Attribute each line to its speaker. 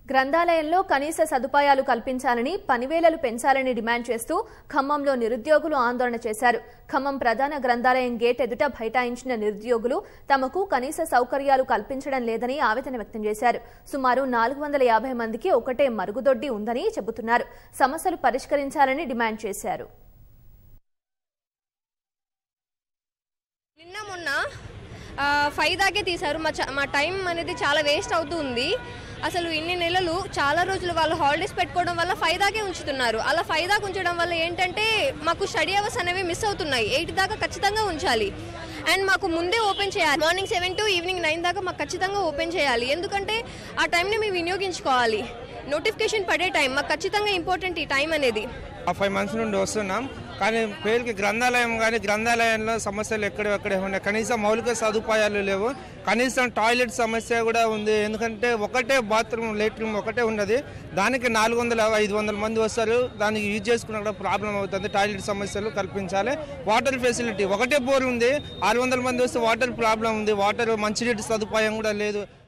Speaker 1: గ్రంథాలయంలో కనీస సదుపాయాలు కల్పించాలని పనివేళలు పెంచాలని డిమాండ్ చేస్తూ ఖమ్మంలో నిరుద్యోగులు ఆందోళన చేశారు ఖమ్మం ప్రధాన గ్రంథాలయం గేట్ ఎదుట బైఠాయించిన నిరుద్యోగులు తమకు కనీస సౌకర్యాలు కల్పించడం లేదని ఆవేదన వ్యక్తం చేశారు సుమారు నాలుగు వందల యాభై మందికి ఒకటే మరుగుదొడ్డి ఉందని చెబుతున్నారు సమస్యలు పరిష్కరించాలని డిమాండ్ చేశారు
Speaker 2: నిన్న మొన్న ఆ, ఫైవ్ దాకే తీశారు మా చ- మా టైం అనేది చాలా వేస్ట్ అవుతూ ఉంది అసలు ఇన్ని నెలలు చాలా రోజులు వాళ్ళు హాలిడేస్ పెట్టుకోవడం వల్ల ఫైవ్ దాకే ఉంచుతున్నారు అలా ఫైవ్ దాకా ఉంచడం వల్ల ఏంటంటే మాకు స్టడీ అవర్స్ అనేవి మిస్ అవుతున్నాయి ఎయిట్ దాకా ఖచ్చితంగా ఉంచాలి అండ్ మాకు ముందే ఓపెన్ చేయాలి morning seven to evening nine దాకా మాకు ఖచ్చితంగా ఓపెన్ చేయాలి ఎందుకంటే ఆ టైంని మేము వినియోగించుకోవాలి నోటిఫికేషన్ పడే టైం మాకు ఖచ్చితంగా ఇంపార్టెంట్ ఈ టైం అనేది
Speaker 3: ఆ ఫైవ్ మంత్స్ నుండి వస్తున్నాం కానీ పేరుకి గ్రంథాలయం కానీ గ్రంథాలయంలో సమస్యలు ఎక్కడెక్కడే ఉన్నాయి కనీసం మౌలిక సదుపాయాలు లేవు కనీసం టాయిలెట్ సమస్య కూడా ఉంది ఎందుకంటే ఒకటే బాత్రూమ్ లెట్రూమ్ ఒకటే ఉన్నది దానికి నాలుగు వందల ఐదు వందల మంది వస్తారు దానికి యూజ్ చేసుకున్న కూడా ప్రాబ్లం అవుతుంది టాయిలెట్ సమస్యలు కల్పించాలి వాటర్ ఫెసిలిటీ ఒకటే బోర్ ఉంది ఆరు వందల మంది వస్తే వాటర్ ప్రాబ్లం ఉంది వాటర్ మంచినీటి సదుపాయం కూడా లేదు